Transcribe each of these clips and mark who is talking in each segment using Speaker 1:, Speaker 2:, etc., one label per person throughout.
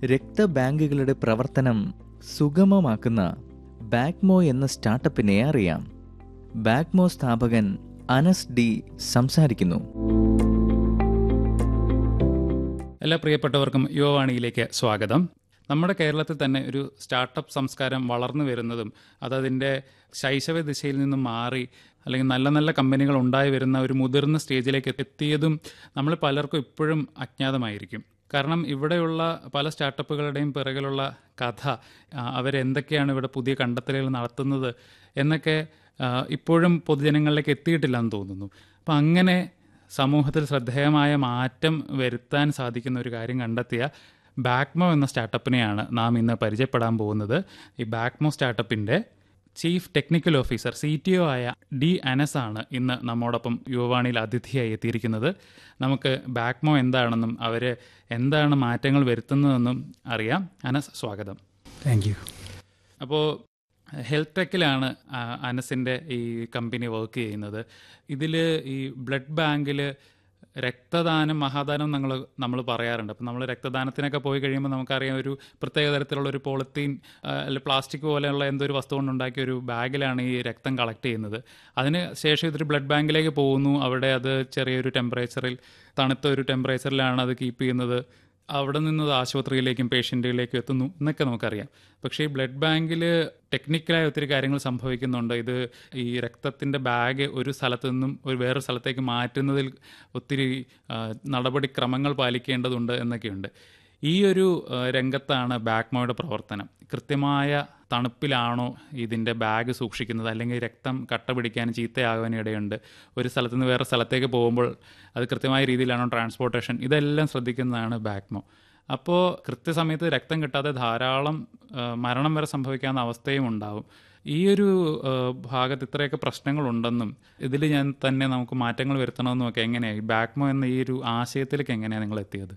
Speaker 1: രക്തബാങ്കുകളുടെ പ്രവർത്തനം സുഗമമാക്കുന്ന ബാക്മോ എന്ന സ്റ്റാർട്ടപ്പിനെ അറിയാം ബാക്മോ സ്ഥാപകൻ അനസ് ഡി സംസാരിക്കുന്നു
Speaker 2: എല്ലാ പ്രിയപ്പെട്ടവർക്കും യുവവാണിയിലേക്ക് സ്വാഗതം നമ്മുടെ കേരളത്തിൽ തന്നെ ഒരു സ്റ്റാർട്ടപ്പ് സംസ്കാരം വളർന്നു വരുന്നതും അതതിൻ്റെ ശൈശവ ദിശയിൽ നിന്നും മാറി അല്ലെങ്കിൽ നല്ല നല്ല കമ്പനികൾ ഉണ്ടായി വരുന്ന ഒരു മുതിർന്ന സ്റ്റേജിലേക്ക് എത്തിയതും നമ്മൾ പലർക്കും ഇപ്പോഴും അജ്ഞാതമായിരിക്കും കാരണം ഇവിടെയുള്ള പല സ്റ്റാർട്ടപ്പുകളുടെയും പിറകിലുള്ള കഥ ആ, അവരെന്തൊക്കെയാണ് ഇവിടെ പുതിയ കണ്ടെത്തലുകൾ നടത്തുന്നത് എന്നൊക്കെ ആ, ഇപ്പോഴും പൊതുജനങ്ങളിലേക്ക് എത്തിയിട്ടില്ലെന്ന് തോന്നുന്നു അപ്പം അങ്ങനെ സമൂഹത്തിൽ ശ്രദ്ധേയമായ മാറ്റം വരുത്താൻ സാധിക്കുന്ന ഒരു കാര്യം കണ്ടെത്തിയ ബാക്മോ എന്ന സ്റ്റാർട്ടപ്പിനെയാണ് നാം ഇന്ന് പരിചയപ്പെടാൻ പോകുന്നത് ഈ ബാക്മോ സ്റ്റാർട്ടപ്പിൻ്റെ chief technical officer C T O ആയ ഡി അനസ് ആണ് ഇന്ന് നമ്മോടൊപ്പം യുവവാണിയിൽ അതിഥിയായി എത്തിയിരിക്കുന്നത് നമുക്ക് ബാക്മോ എന്താണെന്നും അവർ എന്താണ് മാറ്റങ്ങൾ വരുത്തുന്നതെന്നും അറിയാം അനസ് സ്വാഗതം
Speaker 3: താങ്ക് യു
Speaker 2: അപ്പോൾ ഹെൽത്ത് ടെക്കിലാണ് ആ, അനസിൻ്റെ ഈ കമ്പനി വർക്ക് ചെയ്യുന്നത് ഇതിൽ ഈ ബ്ലഡ് ബാങ്കിൽ രക്തദാനം മഹാദാനം നമ്മൾ നമ്മൾ പറയാറുണ്ട് അപ്പം നമ്മൾ രക്തദാനത്തിനൊക്കെ പോയി കഴിയുമ്പോൾ നമുക്കറിയാം ഒരു പ്രത്യേക തരത്തിലുള്ള ഒരു പോളിത്തീൻ അല്ലെ പ്ലാസ്റ്റിക് പോലെയുള്ള എന്തോ ഒരു വസ്തു കൊണ്ടുണ്ടാക്കിയ ഒരു ബാഗിലാണ് ഈ രക്തം കളക്ട് ചെയ്യുന്നത് അതിന് ശേഷം ഇതൊരു ബ്ലഡ് ബാങ്കിലേക്ക് പോകുന്നു അവിടെ അത് ചെറിയൊരു ടെമ്പറേച്ചറിൽ തണുത്ത ഒരു ടെമ്പറേച്ചറിലാണ് അത് കീപ്പ് ചെയ്യുന്നത് അവിടെ നിന്ന് അത് ആശുപത്രിയിലേക്കും പേഷ്യൻറ്റുകളിലേക്കും എത്തുന്നു എന്നൊക്കെ നമുക്കറിയാം പക്ഷേ ഈ ബ്ലഡ് ബാങ്കിൽ ടെക്നിക്കലായ ഒത്തിരി കാര്യങ്ങൾ സംഭവിക്കുന്നുണ്ട് ഇത് ഈ രക്തത്തിൻ്റെ ബാഗ് ഒരു സ്ഥലത്ത് നിന്നും ഒരു വേറെ സ്ഥലത്തേക്ക് മാറ്റുന്നതിൽ ഒത്തിരി ആ, നടപടിക്രമങ്ങൾ പാലിക്കേണ്ടതുണ്ട് എന്നൊക്കെയുണ്ട് ഈ ഒരു ആ, രംഗത്താണ് ബാക്മോയുടെ പ്രവർത്തനം കൃത്യമായ തണുപ്പിലാണോ ഇതിൻ്റെ ബാഗ് സൂക്ഷിക്കുന്നത് അല്ലെങ്കിൽ രക്തം കട്ട പിടിക്കാൻ ചീത്തയാകാൻ ഇടയുണ്ട് ഒരു സ്ഥലത്ത് നിന്ന് വേറെ സ്ഥലത്തേക്ക് പോകുമ്പോൾ അത് കൃത്യമായ രീതിയിലാണോ ട്രാൻസ്പോർട്ടേഷൻ ഇതെല്ലാം ശ്രദ്ധിക്കുന്നതാണ് ബാക്മോ അപ്പോൾ കൃത്യസമയത്ത് രക്തം കിട്ടാതെ ധാരാളം ആ, മരണം വരെ സംഭവിക്കാവുന്ന അവസ്ഥയും ഉണ്ടാവും ഈ ഒരു ആ, ഭാഗത്ത് ഇത്രയൊക്കെ പ്രശ്നങ്ങളുണ്ടെന്നും ഇതിൽ ഞാൻ തന്നെ നമുക്ക് മാറ്റങ്ങൾ വരുത്തണമെന്നും ഒക്കെ എങ്ങനെയാണ് ഈ ബാക്മോ എന്ന ഈ ഒരു ആശയത്തിലേക്ക് എങ്ങനെയാണ് നിങ്ങൾ എത്തിയത്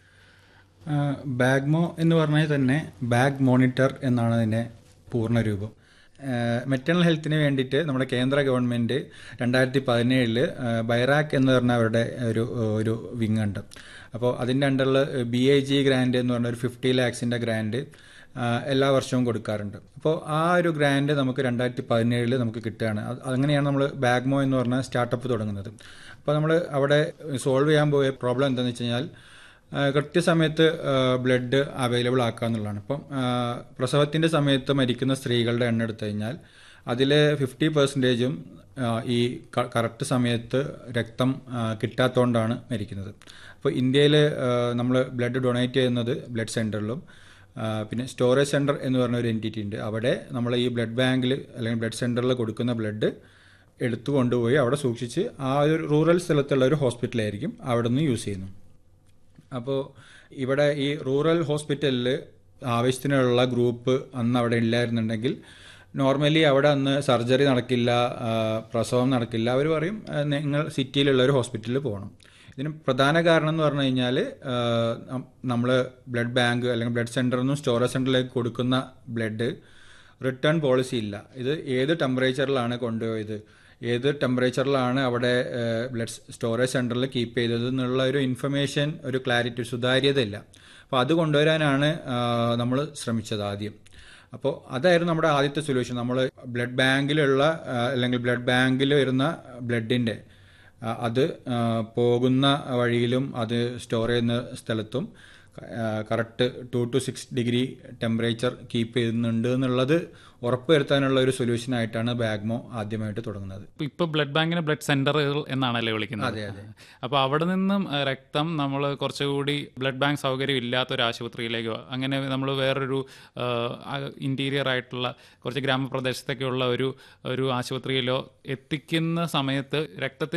Speaker 3: ബാഗ്മോ എന്ന് പറഞ്ഞാൽ തന്നെ ബാഗ് മോണിറ്റർ എന്നാണ് അതിൻ്റെ പൂർണ്ണ രൂപം മെറ്റേണൽ ഹെൽത്തിന് വേണ്ടിയിട്ട് നമ്മുടെ കേന്ദ്ര ഗവൺമെൻറ് രണ്ടായിരത്തി പതിനേഴില് ബൈറാക്ക് എന്ന് പറഞ്ഞ അവരുടെ ഒരു ഒരു വിങ് ഉണ്ട് അപ്പോൾ അതിൻ്റെ അണ്ടറിൽ ബി ഐ ജി ഗ്രാൻഡ് എന്ന് പറഞ്ഞ ഒരു ഫിഫ്റ്റി ലാക്സിൻ്റെ ഗ്രാൻഡ് എല്ലാ വർഷവും കൊടുക്കാറുണ്ട് അപ്പോൾ ആ ഒരു ഗ്രാൻഡ് നമുക്ക് രണ്ടായിരത്തി പതിനേഴിൽ നമുക്ക് കിട്ടുകയാണ് അത് അങ്ങനെയാണ് നമ്മൾ ബാഗ്മോ എന്ന് പറഞ്ഞ സ്റ്റാർട്ടപ്പ് തുടങ്ങുന്നത് അപ്പോൾ നമ്മൾ അവിടെ സോൾവ് ചെയ്യാൻ പോയ പ്രോബ്ലം എന്താണെന്ന് വെച്ച് കഴിഞ്ഞാൽ ആ, കൃത്യസമയത്ത് ബ്ലഡ് അവൈലബിൾ ആക്കുക എന്നുള്ളതാണ് ഇപ്പം പ്രസവത്തിൻ്റെ സമയത്ത് മരിക്കുന്ന സ്ത്രീകളുടെ എണ്ണം എടുത്തു കഴിഞ്ഞാൽ അതിൽ ഫിഫ്റ്റി പെർസെൻറ്റേജും ഈ കറക്റ്റ് സമയത്ത് രക്തം ആ, കിട്ടാത്തതുകൊണ്ടാണ് മരിക്കുന്നത് അപ്പോൾ ഇന്ത്യയിൽ നമ്മൾ ബ്ലഡ് ഡൊണേറ്റ് ചെയ്യുന്നത് ബ്ലഡ് സെൻറ്ററിലും പിന്നെ സ്റ്റോറേജ് സെൻറ്റർ എന്ന് പറഞ്ഞ ഒരു എൻറ്റിറ്റി ഉണ്ട് അവിടെ നമ്മൾ ഈ ബ്ലഡ് ബാങ്കിൽ അല്ലെങ്കിൽ ബ്ലഡ് സെൻറ്ററിൽ കൊടുക്കുന്ന ബ്ലഡ് എടുത്തു കൊണ്ടുപോയി അവിടെ സൂക്ഷിച്ച് ആ ഒരു റൂറൽ സ്ഥലത്തുള്ള ഒരു ഹോസ്പിറ്റലായിരിക്കും അവിടെ നിന്ന് യൂസ് ചെയ്യുന്നു അപ്പോൾ ഇവിടെ ഈ റൂറൽ ഹോസ്പിറ്റലിൽ ആവശ്യത്തിനുള്ള ഗ്രൂപ്പ് അന്ന് അവിടെ ഇല്ലായിരുന്നുണ്ടെങ്കിൽ നോർമലി അവിടെ അന്ന് സർജറി നടക്കില്ല ആ, പ്രസവം നടക്കില്ല അവർ പറയും ആ, നിങ്ങൾ സിറ്റിയിലുള്ള ഒരു ഹോസ്പിറ്റലിൽ പോകണം ഇതിന് പ്രധാന കാരണം എന്ന് പറഞ്ഞു കഴിഞ്ഞാൽ നമ്മൾ ബ്ലഡ് ബാങ്ക് അല്ലെങ്കിൽ ബ്ലഡ് സെൻറ്ററിൽ നിന്നും സ്റ്റോറേജ് സെൻറ്ററിലേക്ക് കൊടുക്കുന്ന ബ്ലഡ് റിട്ടേൺ പോളിസി ഇല്ല ഇത് ഏത് ടെമ്പറേച്ചറിലാണ് കൊണ്ടുപോയത് ഏത് ടെമ്പറേച്ചറിലാണ് അവിടെ ബ്ലഡ് സ്റ്റോറേജ് സെൻറ്ററിൽ കീപ്പ് ചെയ്തത് എന്നുള്ള ഒരു ഇൻഫർമേഷൻ ഒരു ക്ലാരിറ്റി സുതാര്യത ഇല്ല അപ്പോൾ അത് കൊണ്ടുവരാനാണ് നമ്മൾ ശ്രമിച്ചത് ആദ്യം അപ്പോൾ അതായിരുന്നു നമ്മുടെ ആദ്യത്തെ സൊല്യൂഷൻ നമ്മൾ ബ്ലഡ് ബാങ്കിലുള്ള ആ, അല്ലെങ്കിൽ ബ്ലഡ് ബാങ്കിൽ വരുന്ന ബ്ലഡിൻ്റെ അത് ആ, പോകുന്ന വഴിയിലും അത് സ്റ്റോർ ചെയ്യുന്ന സ്ഥലത്തും correct two to six degree temperature keep ചെയ്യുന്നുണ്ട് എന്നുള്ളത് ഉറപ്പുവരുത്താനുള്ള ഒരു സൊല്യൂഷൻ ആയിട്ടാണ് ബാഗ്മോ ആദ്യമായിട്ട് തുടങ്ങുന്നത്
Speaker 2: ഇപ്പൊ ബ്ലഡ് ബാങ്കിന് ബ്ലഡ് സെന്ററുകൾ എന്നാണല്ലേ വിളിക്കുന്നത്
Speaker 3: അതെ, അതെ.
Speaker 2: അപ്പോൾ അവിടെ നിന്നും ആ, രക്തം നമ്മൾ കുറച്ചുകൂടി ബ്ലഡ് ബാങ്ക് സൗകര്യം ഇല്ലാത്ത ഒരു ആശുപത്രിയിലേക്കോ അങ്ങനെ നമ്മൾ വേറൊരു ഇന്റീരിയർ ആയിട്ടുള്ള കുറച്ച് ഗ്രാമപ്രദേശത്തൊക്കെയുള്ള ഒരു ഒരു ആശുപത്രിയിലോ എത്തിക്കുന്ന സമയത്ത് രക്തത്തിന്